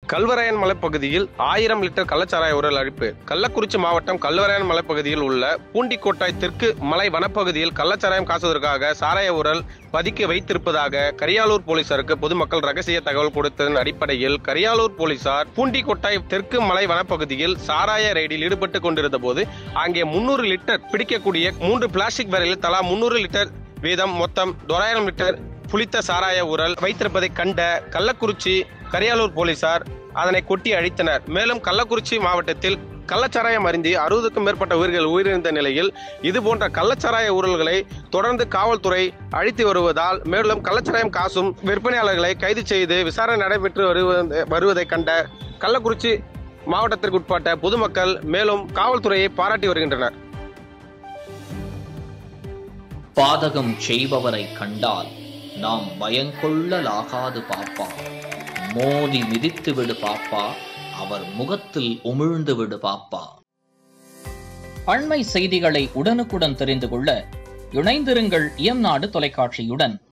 கல்வராயன் மலைப்பகுதியில் ஆயிரம் லிட்டர் கள்ளச்சாராய உரல் அழிப்பு கள்ளக்குறிச்சி மாவட்டம் கல்வராயன் மலைப்பகுதியில் உள்ள பூண்டிக்கோட்டாய் தெற்கு மலை வனப்பகுதியில் கள்ளச்சாராயம் காசுவதற்காக சாராய உரல் பதுக்கி வைத்திருப்பதாக கரியாலூர் போலீசாருக்கு பொதுமக்கள் ரகசிய தகவல் கொடுத்ததன் அடிப்படையில் கரியாலூர் போலீசார் பூண்டிக்கோட்டாய் தெற்கு மலை வனப்பகுதியில் சாராய ரெய்டில் ஈடுபட்டு கொண்டிருந்த போது அங்கே முன்னூறு லிட்டர் பிடிக்கக்கூடிய மூன்று பிளாஸ்டிக் பேரலில் தலா முன்னூறு லிட்டர் வீதம் மொத்தம் தொள்ளாயிரம் லிட்டர் புளித்த சாராய உரல் வைத்திருப்பதை கண்ட கள்ளக்குறிச்சி கரியாலூர் போலீசார் அதனை கொட்டி அழித்தனர் மேலும் கள்ளக்குறிச்சி மாவட்டத்தில் கள்ளச்சாராயம் அருந்தி அறுபதுக்கும் மேற்பட்ட உயிர்கள் உயிரிழந்த நிலையில் இது போன்ற கள்ளச்சாராய ஊழல்களை தொடர்ந்து காவல்துறை அழித்து வருவதால் மேலும் கள்ளச்சாராயம் காசும் விற்பனையாளர்களை கைது செய்து விசாரணை நடைபெற்று வருவ- வருவதை கண்ட கள்ளக்குறிச்சி மாவட்டத்திற்கு உட்பட்ட பொதுமக்கள் மேலும் காவல்துறையை பாராட்டி வருகின்றனர் பாதகம் செய்பவரை கண்டால் நாம் பயங்கொள்ளலாகாது பாப்பா மோதி மிதித்து விடு பாப்பா அவர் முகத்தில் உமிழ்ந்து விடு பாப்பா அண்மை செய்திகளை உடனுக்குடன் தெரிந்து கொள்ள இணைந்திருங்கள் இயம்நாடு தொலைக்காட்சியுடன்